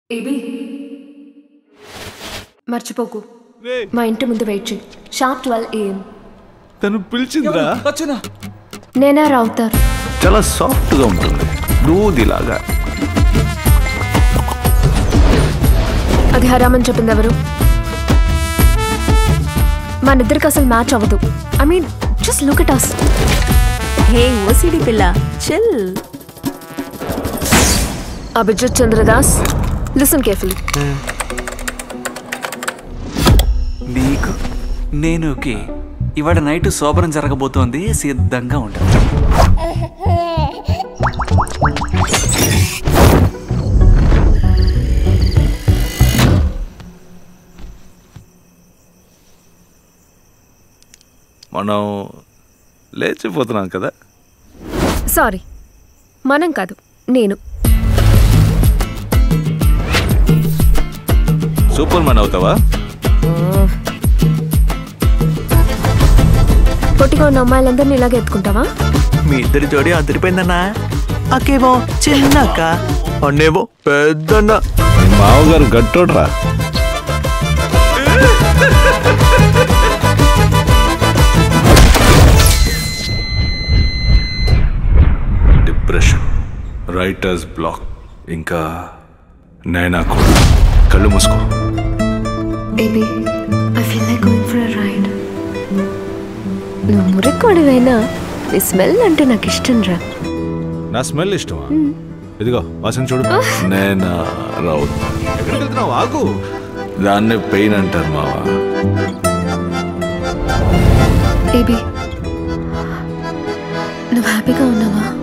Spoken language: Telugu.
ఏబీ మర్చిపోకు మా ఇంటి ముందు వెయిట్ చేయి షార్ప్ ట్వెల్వ్ ఏఎం తను పిలిచిందిరా వచ్చినా నేనా రావుతారు చాలా సాఫ్ట్ గా ఉంటుంది దూదిలాగా అది హరామని చెప్పింది ఎవరు మన ఇద్దరికి అసలు మ్యాచ్ అవ్వదు I mean just look at us hey OCD పిల్ల chill Abhijit Chandradas listen carefully నీకు నేను ఓకే ఇవాళ నైట్ శోభనం జరగబోతోంది సిద్ధంగా ఉండు మనం లేచిపోతున్నాం కదా సారీ మనం కాదు నేను సూపర్ మ్యాన్ అవుతావా పొట్టిగా ఉన్న అమ్మాయిలందరినీ ఇలాగే ఎత్తుకుంటావా మీ ఇద్దరి జోడి అదిరిపోయిందన్నా అక్కేమో చిన్న అక్క అన్నేమో పెద్దన్న మీ మావగారు గట్టోడ్రా డిప్రెషన్ రైటర్స్ బ్లాక్ ఇంకా నైనా కూడా కళ్ళు మూసుకో baby I feel like going for a ride నువ్వు మురికోడివైనా నీ స్మెల్ అంటే నాకు ఇష్టం రా నా స్మెల్ ఇష్టమా ఇదిగో వాసన చూడు నేనా రావు ఎక్కడికి వెళ్తున్నావు ఆగు దాన్నే పెయిన్ అంటారు మావా బేబీ నువ్వు హ్యాపీగా ఉన్నావా